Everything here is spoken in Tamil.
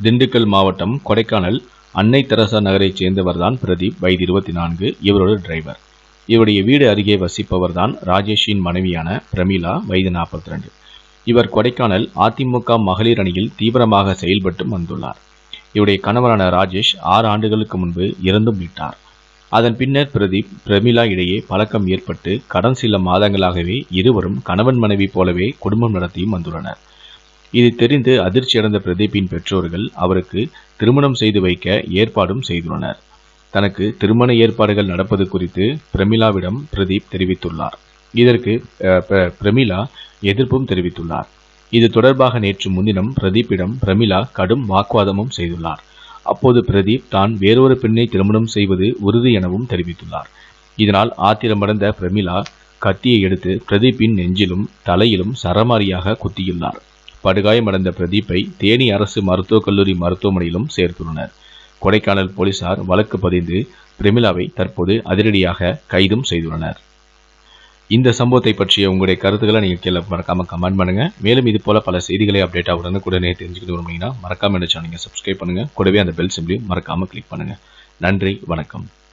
திண்டுக்கல் மாவட்டம் கொடைக்கானல் அன்னை தெரசா நகரைச் சேர்ந்தவர்தான் பிரதீப் வயது இருபத்தி நான்கு இவரோட டிரைவர் இவருடைய வீடு அருகே வசிப்பவர்தான் ராஜேஷின் மனைவியான பிரமிளா வயது நாற்பத்தி ரெண்டு இவர் கொடைக்கானல் அதிமுக மகளிர் அணியில் தீவிரமாக செயல்பட்டு வந்துள்ளார் இவருடைய கணவரான ராஜேஷ் ஆறு ஆண்டுகளுக்கு முன்பு இறந்தும் விட்டார் அதன் பின்னர் பிரதீப் பிரமிளா இடையே பழக்கம் ஏற்பட்டு கடன் சில மாதங்களாகவே இருவரும் கணவன் மனைவி போலவே குடும்பம் நடத்தியும் வந்துள்ளனர் இது தெரிந்து அதிர்ச்சியடைந்த பிரதீப்பின் பெற்றோர்கள் அவருக்கு திருமணம் செய்து வைக்க ஏற்பாடும் செய்துள்ளனர் தனக்கு திருமண ஏற்பாடுகள் நடப்பது குறித்து பிரமிளாவிடம் பிரதீப் தெரிவித்துள்ளார் இதற்கு அஹ், பிர- பிரமிளா எதிர்ப்பும் தெரிவித்துள்ளார் இது தொடர்பாக நேற்று முன்தினம் பிரதீப்பிடம் பிரமிளா கடும் வாக்குவாதமும் செய்துள்ளார் அப்போது பிரதீப் தான் வேறொரு பெண்ணை திருமணம் செய்வது உறுதி எனவும் தெரிவித்துள்ளார் இதனால் ஆத்திரமடைந்த பிரமிளா கத்தியை எடுத்து பிரதீப்பின் நெஞ்சிலும் தலையிலும் சரமாரியாக குத்தியுள்ளார் படுகாயமடைந்த பிரதீப்பை தேனி அரசு மருத்துவக் கல்லூரி மருத்துவமனையிலும் சேர்த்துள்ளனர் கொடைக்கானல் போலீசார் வழக்கு பதிந்து பிரமிளாவை தற்போது அதிரடியாக கைதும் செய்துள்ளனர் இந்த சம்பவத்தை பற்றிய உங்களுடைய கருத்துக்களை நீங்கள் கீழே மறக்காம கமெண்ட் பண்ணுங்க மேலும் இது போல பல செய்திகளை அப்டேட்டாக உடனுக்குடனே தெரிஞ்சுக்கிட்டு விரும்புனீங்கன்னா மறக்காம என்ன சேனலை சப்ஸ்கிரைப் பண்ணுங்க கூடவே அந்த பெல் சிம்லையும் மறக்காம கிளிக் பண்ணுங்க நன்றி வணக்கம்